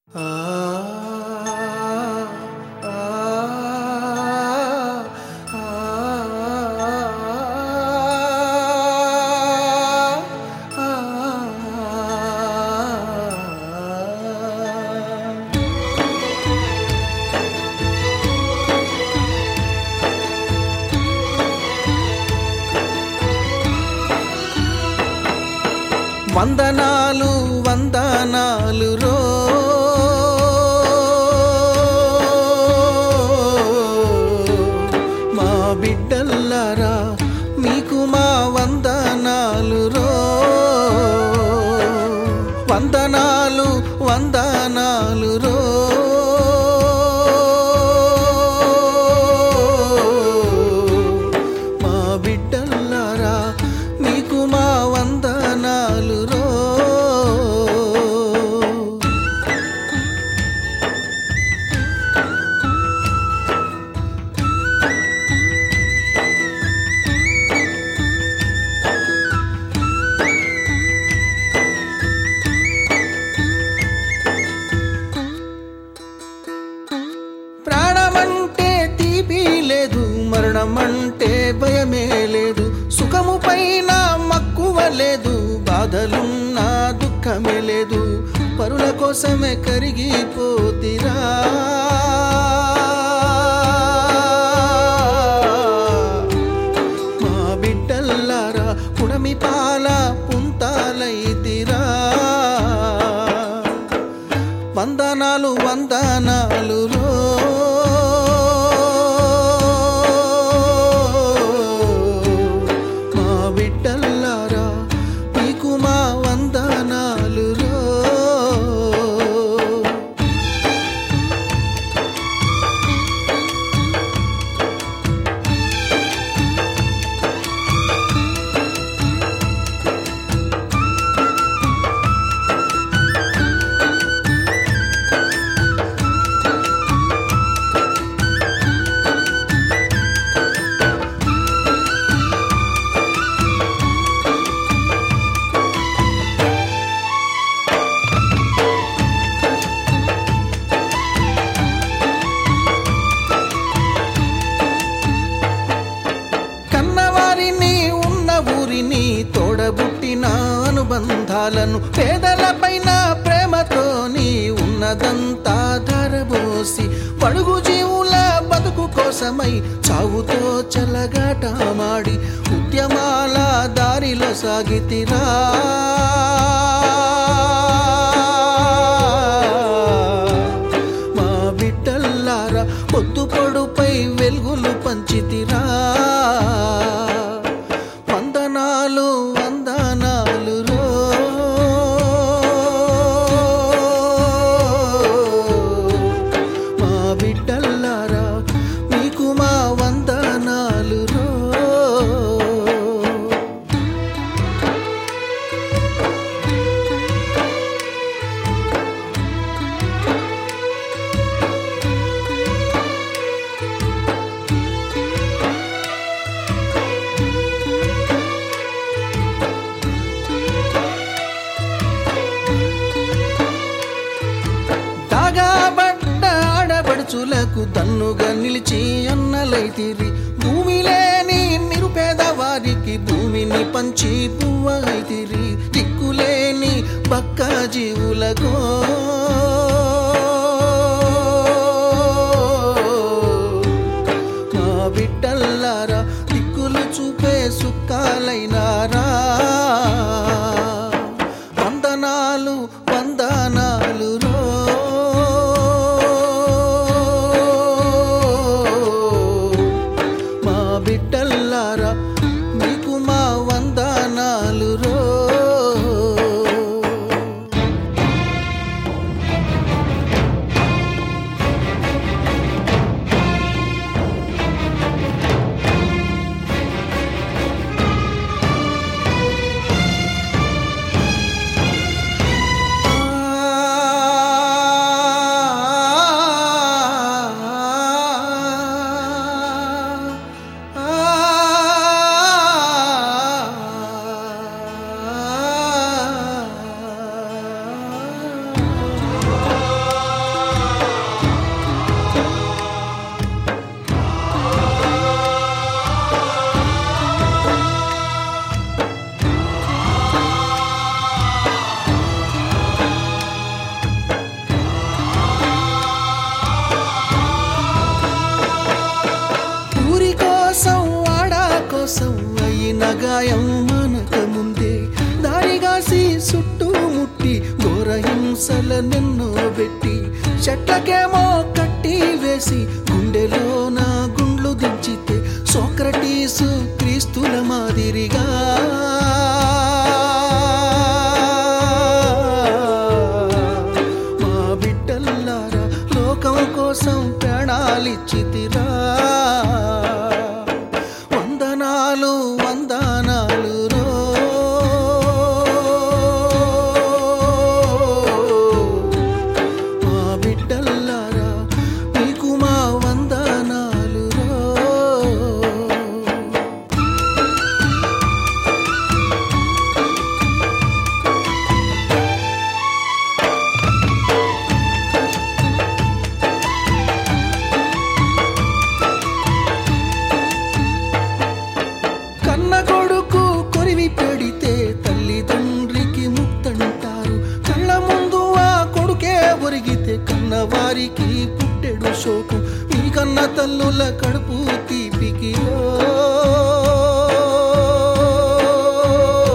వందనాలు వందనాలు రో మా బిడ్డల్లారా మీకు మా వందనాలు రో వందనాలు వందనాలు రో మా బిడ్డల్లారా మీకు మా వందనాలు రో ప్రాణమంటే తీపి లేదు మరణమంటే భయమే లేదు సుఖము పైన మక్కువ లేదు బాధలున్నా దుఃఖమే లేదు పరుల కోసమే కరిగిపోతిరా మా బిడ్డల్లారా పుడమి పాల పుంతాలైతిరా వందనాలు వందనాలు రో మా బిడ్డల్లారా మీకు మా వందనాలు రో కన్నవారిని ఉన్న ఊరిని తోడబుట్టిన అనుబంధాలను పేదలపైన ప్రేమతోని ఉన్నదంతా ధరబోసి పడుగు జీవుల బతుకు కోసమై చావుతో చలగాటమాడి ఉద్యమాల దారిలో సాగితిరా మా బిడ్డల్లారా పొద్దు పొడుపై వెలుగులు పంచితిరా వందనాలు వందనాలు రో మా బిడ్డల్లారా మీకు మా వందనాలు రో తాగాబడ్డ ఆడబడుచులకు దన్నుగా నిలిచి అన్నలైతిరి భూమి లేని నిరుపేద వారికి భూమిని పంచి పువ్వైతిరి దిక్కులేని బక్క జీవులకు మా బిడ్డల్లారా దిక్కులు చూపే సుక్కాలైనారా వందనాలు వందనాలు రో మా బిడ్డల్లారా మీకు మా వందనాలు రో ఆ హింసల నిన్ను పెట్టి చెట్లకేమో కట్టి వేసి గుండెలో నా గుండ్లు దించితే సోక్రటీసు క్రీస్తుల మాదిరిగా మా బిడ్డల్లారా లోకం కోసం ప్రాణాలిచ్చితిరా వందనాలు వందనాలు రో మా బిడ్డల్లారా మీకు మా వందనాలు రో కన్న కొడుకు కొరివి పెడితే తల్లిదండ్రికి ముక్తంటారు కళ్ళ ముందు ఆ కొడుకే ఒరిగితే కన్న వారికి పుట్టెడు శోకం మీ కన్న తల్లుల కడుపు తీపికి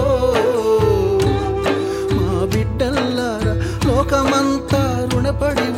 మా బిడ్డల్లారా లోకమంతా రుణపడి